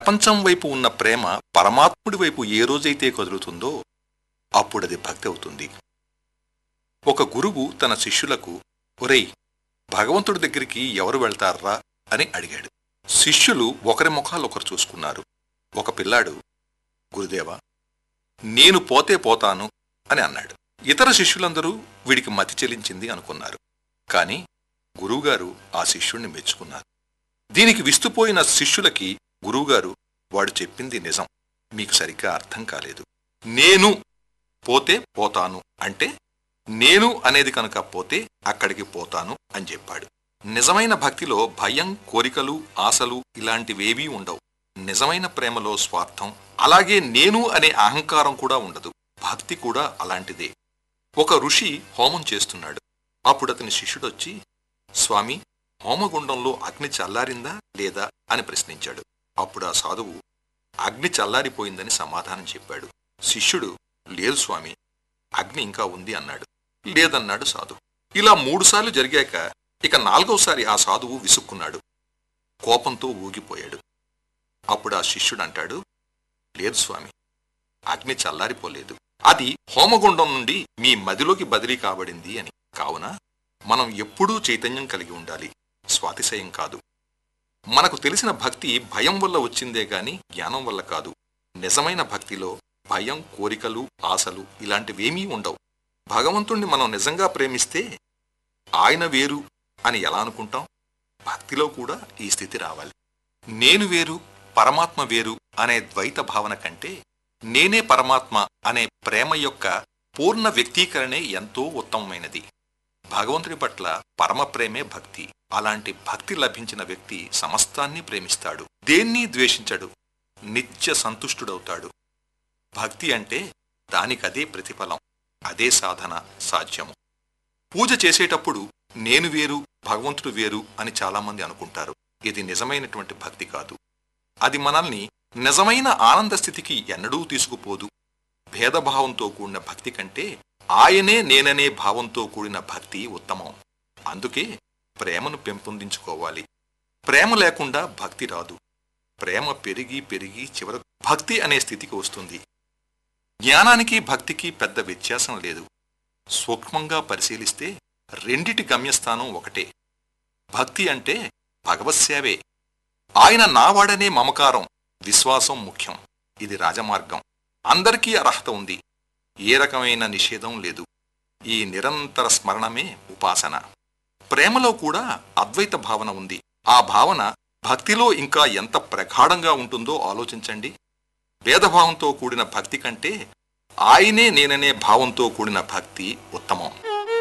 ప్రపంచం వైపు ఉన్న ప్రేమ పరమాత్ముడి వైపు ఏ రోజైతే కదులుతుందో అప్పుడది భక్తి అవుతుంది ఒక గురువు తన శిష్యులకు ఒరేయ్ భగవంతుడి దగ్గరికి ఎవరు వెళ్తారా అని అడిగాడు శిష్యులు ఒకరి ముఖాలు ఒకరు చూసుకున్నారు ఒక పిల్లాడు గురుదేవా నేను పోతే పోతాను అని అన్నాడు ఇతర శిష్యులందరూ వీడికి మతి చెలించింది అనుకున్నారు కాని గురువుగారు ఆ శిష్యుణ్ణి మెచ్చుకున్నారు దీనికి విస్తుపోయిన శిష్యులకి గురువుగారు వాడు చెప్పింది నిజం మీకు సరిగ్గా అర్థం కాలేదు నేను పోతే పోతాను అంటే నేను అనేది కనుక పోతే అక్కడికి పోతాను అని చెప్పాడు నిజమైన భక్తిలో భయం కోరికలు ఆశలు ఇలాంటివేవీ ఉండవు నిజమైన ప్రేమలో స్వార్థం అలాగే నేను అనే అహంకారం కూడా ఉండదు భక్తి కూడా అలాంటిదే ఒక ఋషి హోమం చేస్తున్నాడు అప్పుడు అతని శిష్యుడొచ్చి స్వామి హోమగుండంలో అగ్ని చల్లారిందా లేదా అని ప్రశ్నించాడు అప్పుడు ఆ సాధువు అగ్ని చల్లారిపోయిందని సమాధానం చెప్పాడు శిష్యుడు లేదు స్వామి అగ్ని ఇంకా ఉంది అన్నాడు లేదన్నాడు సాధువు ఇలా మూడుసార్లు జరిగాక ఇక నాలుగోసారి ఆ సాధువు విసుక్కున్నాడు కోపంతో ఊగిపోయాడు అప్పుడు ఆ శిష్యుడు అంటాడు లేదు స్వామి అగ్ని చల్లారిపోలేదు అది హోమగుండం నుండి మీ మదిలోకి బదిలీ కాబడింది అని కావున మనం ఎప్పుడూ చైతన్యం కలిగి ఉండాలి స్వాతిశయం కాదు మనకు తెలిసిన భక్తి భయం వల్ల వచ్చిందే గాని జ్ఞానం వల్ల కాదు నిజమైన భక్తిలో భయం కోరికలు ఆశలు ఇలాంటివేమీ ఉండవు భగవంతుణ్ణి మనం నిజంగా ప్రేమిస్తే ఆయన వేరు అని ఎలా అనుకుంటాం భక్తిలో కూడా ఈ స్థితి రావాలి నేను వేరు పరమాత్మ వేరు అనే ద్వైత భావన కంటే నేనే పరమాత్మ అనే ప్రేమ యొక్క పూర్ణ వ్యక్తీకరణే ఎంతో ఉత్తమమైనది భగవంతుడి పట్ల పరమ ప్రేమే భక్తి అలాంటి భక్తి లభించిన వ్యక్తి సమస్తాన్ని ప్రేమిస్తాడు దేన్ని ద్వేషించడు నిత్య సంతుష్టుడవుతాడు భక్తి అంటే దానికదే ప్రతిఫలం అదే సాధన సాధ్యము పూజ చేసేటప్పుడు నేను వేరు భగవంతుడు వేరు అని చాలామంది అనుకుంటారు ఇది నిజమైనటువంటి భక్తి కాదు అది మనల్ని నిజమైన ఆనంద స్థితికి ఎన్నడూ తీసుకుపోదు భేదభావంతో కూడిన భక్తి కంటే ఆయనే నేననే భావంతో కూడిన భక్తి ఉత్తమం అందుకే ప్రేమను పెంపొందించుకోవాలి ప్రేమ లేకుండా భక్తి రాదు ప్రేమ పెరిగి పెరిగి చివరకు భక్తి అనే స్థితికి వస్తుంది జ్ఞానానికి భక్తికి పెద్ద వ్యత్యాసం లేదు సూక్ష్మంగా పరిశీలిస్తే రెండిటి గమ్యస్థానం ఒకటే భక్తి అంటే భగవత్సేవే ఆయన నావాడనే మమకారం విశ్వాసం ముఖ్యం ఇది రాజమార్గం అందరికీ అర్హత ఉంది ఏ రకమైన నిషేధం లేదు ఈ నిరంతర స్మరణమే ఉపాసన ప్రేమలో కూడా అద్వైత భావన ఉంది ఆ భావన భక్తిలో ఇంకా ఎంత ప్రగాఢంగా ఉంటుందో ఆలోచించండి భేదభావంతో కూడిన భక్తి కంటే ఆయనే నేననే భావంతో కూడిన భక్తి ఉత్తమం